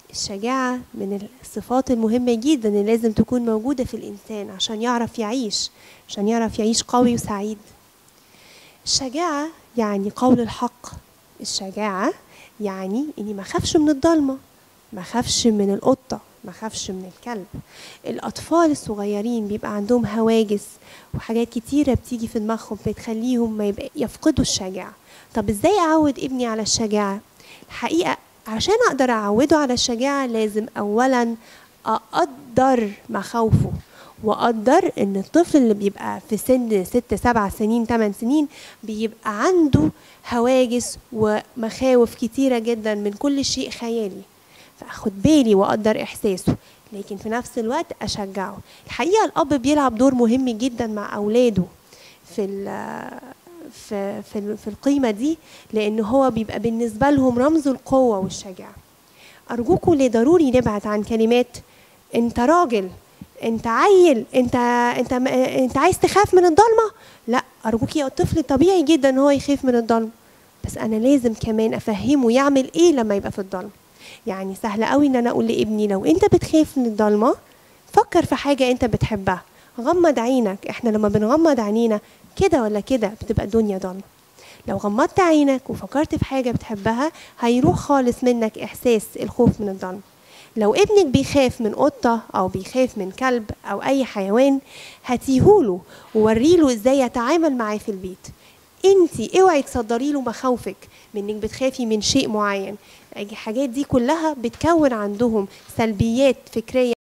الشجاعة من الصفات المهمة جدا اللي لازم تكون موجودة في الإنسان عشان يعرف يعيش عشان يعرف يعيش قوي وسعيد الشجاعة يعني قول الحق الشجاعة يعني إني ما أخافش من الضلمة ما أخافش من القطة ما أخافش من الكلب الأطفال الصغيرين بيبقى عندهم هواجس وحاجات كتيرة بتيجي في دماغهم بتخليهم ما يبقى يفقدوا الشجاعة طب إزاي أعود ابني على الشجاعة الحقيقة عشان أقدر أعوده على الشجاعة لازم أولا أقدر مخاوفه وأقدر إن الطفل اللي بيبقى في سن ست سبع سنين تمن سنين بيبقى عنده هواجس ومخاوف كتيرة جدا من كل شيء خيالي فأخد بالي وأقدر إحساسه لكن في نفس الوقت أشجعه الحقيقة الأب بيلعب دور مهم جدا مع أولاده في في في, في القيمة دي لأن هو بيبقى بالنسبة لهم رمز القوة والشجاعة أرجوكم ليه ضروري نبعد عن كلمات أنت راجل انت عيل انت انت انت عايز تخاف من الضلمه لا ارجوك يا الطفل طبيعي جدا ان هو يخاف من الضلمه بس انا لازم كمان افهمه يعمل ايه لما يبقى في الضلمه يعني سهل قوي ان انا اقول لابني لو انت بتخاف من الضلمه فكر في حاجه انت بتحبها غمض عينك احنا لما بنغمض عينينا كده ولا كده بتبقى الدنيا ضلمه لو غمضت عينك وفكرت في حاجه بتحبها هيروح خالص منك احساس الخوف من الضلمه لو ابنك بيخاف من قطة أو بيخاف من كلب أو أي حيوان هاتيهوله ووريله ازاي يتعامل معاه في البيت انت اوعي تصدري له مخاوفك من انك بتخافي من شيء معين الحاجات دي كلها بتكون عندهم سلبيات فكريه